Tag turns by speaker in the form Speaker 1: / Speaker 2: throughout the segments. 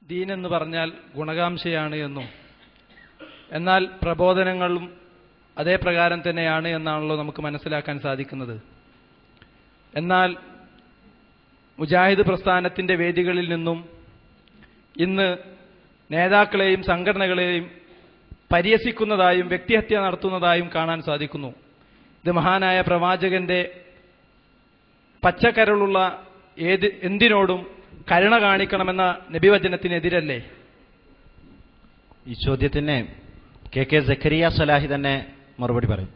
Speaker 1: ദീൻ എന്ന് പറഞ്ഞാൽ ഗുണകാംക്ഷയാണ് എന്നും എന്നാൽ പ്രബോധനങ്ങളും അതേ പ്രകാരം തന്നെയാണ് എന്നാണല്ലോ നമുക്ക് മനസ്സിലാക്കാൻ സാധിക്കുന്നത് എന്നാൽ മുജാഹിദ് പ്രസ്ഥാനത്തിന്റെ വേദികളിൽ നിന്നും ഇന്ന് നേതാക്കളെയും സംഘടനകളെയും പരിഹസിക്കുന്നതായും വ്യക്തിഹത്യ നടത്തുന്നതായും കാണാൻ സാധിക്കുന്നു ഇത് മഹാനായ പ്രവാചകന്റെ പച്ചക്കരളുള്ള ഏത് എന്തിനോടും കരുണ കാണിക്കണമെന്ന നബിവചനത്തിനെതിരല്ലേ
Speaker 2: ഈ ചോദ്യത്തിന് കെ കെ സക്കരിയ സലാഹി തന്നെ മറുപടി പറയും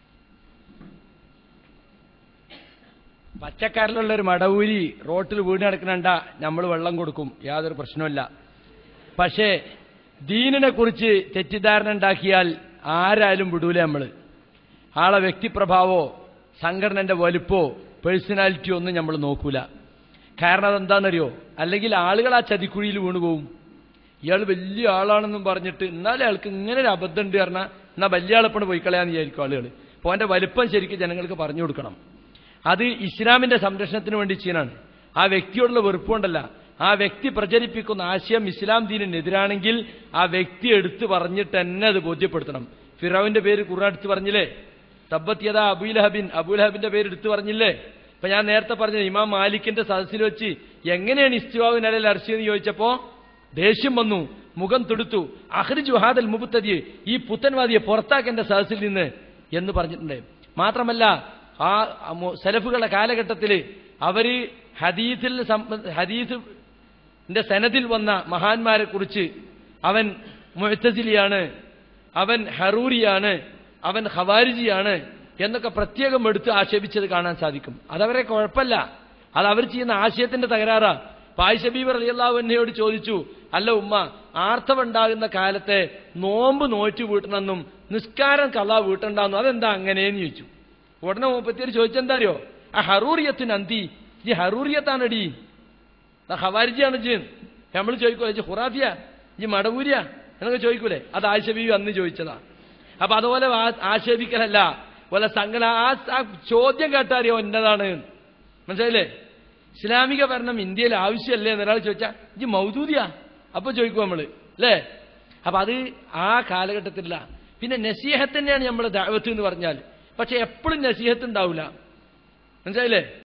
Speaker 3: പച്ചക്കറിലുള്ള ഒരു മടവൂരി റോട്ടിൽ വീട് നടക്കണണ്ട നമ്മൾ വെള്ളം കൊടുക്കും യാതൊരു പ്രശ്നമില്ല പക്ഷേ ദീനിനെ കുറിച്ച് തെറ്റിദ്ധാരണ ഉണ്ടാക്കിയാൽ ആരായാലും വിടൂല നമ്മൾ ആളെ വ്യക്തിപ്രഭാവോ സംഘടനന്റെ വലുപ്പോ പേഴ്സണാലിറ്റിയോ ഒന്നും നമ്മൾ നോക്കൂല കാരണം അതെന്താണെന്നറിയോ അല്ലെങ്കിൽ ആളുകൾ ആ ചതിക്കുഴിയിൽ വീണുപോകും ഇയാൾ വലിയ ആളാണെന്നും പറഞ്ഞിട്ട് എന്നാലും അയാൾക്ക് ഇങ്ങനെ ഒരു അബദ്ധം ഉണ്ട് പറഞ്ഞാൽ എന്നാൽ വലിയ ആളെപ്പണ് പോയി കളയാന്ന് വിചാരിക്കും ആളുകൾ അപ്പോൾ അവന്റെ വലിപ്പം ശരിക്കും ജനങ്ങൾക്ക് പറഞ്ഞു കൊടുക്കണം അത് ഇസ്ലാമിന്റെ സംരക്ഷണത്തിന് വേണ്ടി ചെയ്യാനാണ് ആ വ്യക്തിയോടുള്ള വെറുപ്പുകൊണ്ടല്ല ആ വ്യക്തി പ്രചരിപ്പിക്കുന്ന ആശയം ഇസ്ലാം ദീനിനെതിരാണെങ്കിൽ ആ വ്യക്തി എടുത്തു പറഞ്ഞിട്ട് തന്നെ അത് ബോധ്യപ്പെടുത്തണം ഫിറാവിന്റെ പേര് ഖുർആൻ എടുത്ത് പറഞ്ഞില്ലേ തബ്ബത്യത അബുലഹബിൻ അബുലഹബിന്റെ പേര് എടുത്തു പറഞ്ഞില്ലേ ഇപ്പൊ ഞാൻ നേരത്തെ പറഞ്ഞ ഇമാം മാലിക്കിന്റെ സദസ്സിൽ വെച്ച് എങ്ങനെയാണ് ഇസ്തുവാവിനിടയിൽ അർശിയെന്ന് ചോദിച്ചപ്പോ ദേഷ്യം വന്നു മുഖം തൊടുത്തു അഹ്രി ജുഹാദൽ മുബുത്തതി ഈ പുത്തൻവാദിയെ പുറത്താക്കേണ്ട സദസ്സിൽ നിന്ന് എന്ന് പറഞ്ഞിട്ടുണ്ട് മാത്രമല്ല ആ മു- സലഫുകളുടെ കാലഘട്ടത്തിൽ അവര് ഹദീസിൽ സംബ- ഹദീസിന്റെ സനദിൽ വന്ന മഹാന്മാരെ കുറിച്ച് അവൻ മുഴത്തസിലിയാണ് അവൻ ഹറൂരിയാണ് അവൻ ഖവാരിജിയാണ് എന്നൊക്കെ പ്രത്യേകം എടുത്ത് ആക്ഷേപിച്ചത് കാണാൻ സാധിക്കും അതവരെ കുഴപ്പമില്ല അത് അവർ ചെയ്യുന്ന ആശയത്തിന്റെ തകരാറാ പായ്ഷബീബർ അലിയല്ലാഹു എന്നയോട് ചോദിച്ചു അല്ല ഉമ്മ ആർത്തവുണ്ടാകുന്ന കാലത്തെ നോമ്പ് നോറ്റ് വീട്ടണമെന്നും നിസ്കാരം കലാ വീട്ടണ്ടെന്നും അതെന്താ അങ്ങനെയെന്ന് ചോദിച്ചു ഉടനെ മുപ്പത്തിയേര് ചോദിച്ചെന്താ അറിയോ ആ ഹറൂറിയത്തിന് അന്തി ഈ ഹറൂറിയത്താണടി ഹവാരിജിയാണ് ജി നമ്മൾ ചോദിക്കൂലേ ജി ഹുറാഫിയ ഈ മടവൂരിയ എന്നൊക്കെ ചോദിക്കൂലേ അത് ആശബീവി അന്ന് ചോദിച്ചതാ അപ്പൊ അതുപോലെ ആ- ആക്ഷേപിക്കലല്ല പോലെ സംഘടന ആ ആ ചോദ്യം കേട്ടറിയോ എന്നതാണ് മനസ്സിലായില്ലേ ഇസ്ലാമിക ഭരണം ഇന്ത്യയിൽ ആവശ്യമല്ലേ എന്നൊരാൾ ചോദിച്ചാൽ ഇജ് മൗദൂദിയാ അപ്പൊ ചോദിക്കും നമ്മള് അല്ലേ അപ്പൊ അത് ആ കാലഘട്ടത്തിലില്ല പിന്നെ നസീഹത്ത് തന്നെയാണ് നമ്മൾ ദാവത്ത് എന്ന് പറഞ്ഞാൽ പക്ഷെ എപ്പോഴും നസീഹത്ത് ഉണ്ടാവില്ല മനസ്സിലായില്ലേ